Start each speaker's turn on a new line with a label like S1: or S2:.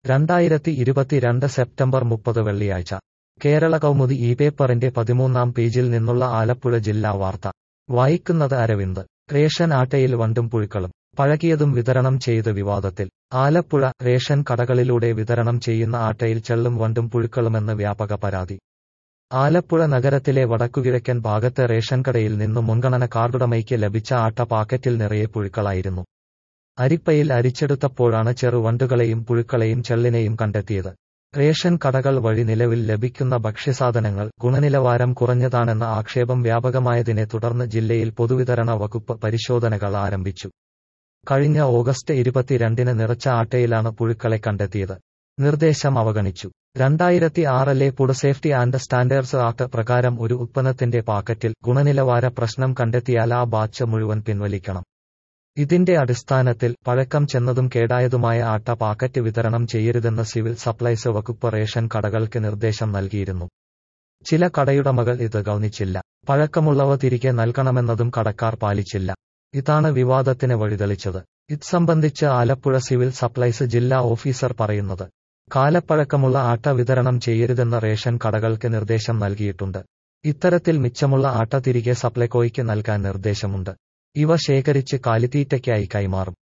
S1: രണ്ടായിരത്തി ഇരുപത്തിരണ്ട് സെപ്റ്റംബർ മുപ്പത് വെള്ളിയാഴ്ച കേരള കൗമുദി ഈ പേപ്പറിന്റെ പതിമൂന്നാം പേജിൽ നിന്നുള്ള ആലപ്പുഴ ജില്ലാ വാർത്ത വായിക്കുന്നത് അരവിന്ദ് റേഷൻ ആട്ടയിൽ വണ്ടും പുഴുക്കളും പഴകിയതും വിതരണം ചെയ്ത് വിവാദത്തിൽ ആലപ്പുഴ റേഷൻ കടകളിലൂടെ വിതരണം ചെയ്യുന്ന ആട്ടയിൽ ചെള്ളും വണ്ടും പുഴുക്കളുമെന്ന് വ്യാപക പരാതി ആലപ്പുഴ നഗരത്തിലെ വടക്കുകിഴക്കൻ ഭാഗത്തെ റേഷൻ കടയിൽ നിന്നു മുൻഗണന കാർഡുടമയ്ക്ക് ലഭിച്ച ആട്ട പാക്കറ്റിൽ നിറയെ പുഴുക്കളായിരുന്നു അരിപ്പയിൽ അരിച്ചെടുത്തപ്പോഴാണ് ചെറുവണ്ടുകളെയും പുഴുക്കളെയും ചെള്ളിനെയും കണ്ടെത്തിയത് റേഷൻ കടകൾ വഴി നിലവിൽ ലഭിക്കുന്ന ഭക്ഷ്യസാധനങ്ങൾ ഗുണനിലവാരം കുറഞ്ഞതാണെന്ന ആക്ഷേപം വ്യാപകമായതിനെ തുടർന്ന് ജില്ലയിൽ പൊതുവിതരണ വകുപ്പ് പരിശോധനകൾ ആരംഭിച്ചു കഴിഞ്ഞ ഓഗസ്റ്റ് ഇരുപത്തിരണ്ടിന് നിറച്ച ആട്ടയിലാണ് പുഴുക്കളെ കണ്ടെത്തിയത് നിർദ്ദേശം അവഗണിച്ചു രണ്ടായിരത്തി ആറിലെ food safety and standards act പ്രകാരം ഒരു ഉത്പന്നത്തിന്റെ പാക്കറ്റിൽ ഗുണനിലവാര പ്രശ്നം കണ്ടെത്തിയാൽ ആ ബാച്ച് മുഴുവൻ പിൻവലിക്കണം ഇതിന്റെ അടിസ്ഥാനത്തിൽ പഴക്കം ചെന്നതും കേടായതുമായ ആട്ട പാക്കറ്റ് വിതരണം ചെയ്യരുതെന്ന് സിവിൽ സപ്ലൈസ് വകുപ്പ് റേഷൻ കടകൾക്ക് നിർദ്ദേശം നൽകിയിരുന്നു ചില കടയുടമകൾ ഇത് ഗൗനിച്ചില്ല പഴക്കമുള്ളവ തിരികെ നൽകണമെന്നതും കടക്കാർ പാലിച്ചില്ല ഇതാണ് വിവാദത്തിന് വഴിതെളിച്ചത് ഇത് സംബന്ധിച്ച് ആലപ്പുഴ സിവിൽ സപ്ലൈസ് ജില്ലാ ഓഫീസർ പറയുന്നത് കാലപ്പഴക്കമുള്ള ആട്ട വിതരണം ചെയ്യരുതെന്ന് റേഷൻ കടകൾക്ക് നിർദ്ദേശം നൽകിയിട്ടുണ്ട് ഇത്തരത്തിൽ മിച്ചമുള്ള ആട്ട തിരികെ സപ്ലൈകോയ്ക്ക് നൽകാൻ നിർദ്ദേശമുണ്ട് ഇവ ശേഖരിച്ച് കാലിത്തീറ്റയ്ക്കായി കൈമാറും